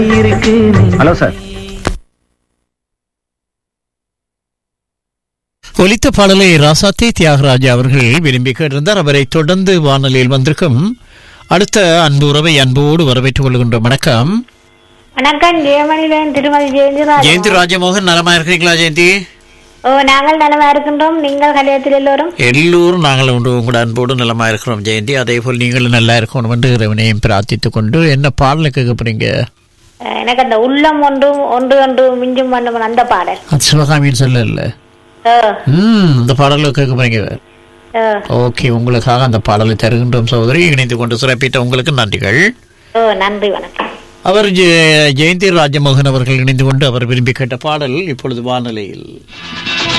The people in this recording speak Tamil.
ஹலோ சார் ஒலித்த பாடலை ராசாத்தி தியாகராஜா அவர்கள் விரும்பி கேட்டிருந்தார் அவரை தொடர்ந்து வானொலியில் வந்திருக்கும் அடுத்த அன்பு உறவை அன்போடு வரவேற்றுக் கொள்கின்றோம் வணக்கம் வணக்கம் ஜெயமணிதன் திருமதி ஜெயந்திராஜ் ஜெயந்தி ராஜமோகன் நலமா இருக்கிறீங்களா ஜெயந்தி ஓ நாங்கள் நலமா இருக்கின்றோம் நீங்கள் கல்யாணத்தில் எல்லோரும் எல்லோரும் நாங்கள் உண்டு உங்களோட அன்போடு நலமா இருக்கிறோம் ஜெயந்தி அதே போல் நீங்களும் நல்லா இருக்கணும் என்று இறைவனையும் பிரார்த்தித்துக் கொண்டு என்ன பாடலை கேட்க போறீங்க அஹ் எனக்கு அந்த உள்ளம் ஒன்றும் ஒன்று ஒன்று மிஞ்சும் வேண்டும் அந்த பாடல் அது சிவகாமின்னு சொல்லல ஓ ம் இந்த பாடலை கேட்க போறீங்க ஓ ஓகே உங்களுக்காக அந்த பாடலை தருகின்றோம் சகோதரி இணைந்து கொண்டு சிறப்பித்த உங்களுக்கு நன்றிகள் ஓ நன்றி வணக்கம் அவர் ஜெ- ஜெயந்தி ராஜமோகன் அவர்கள் இணைந்து கொண்டு அவர் விரும்பி கேட்ட பாடல் இப்பொழுது வானொலியில்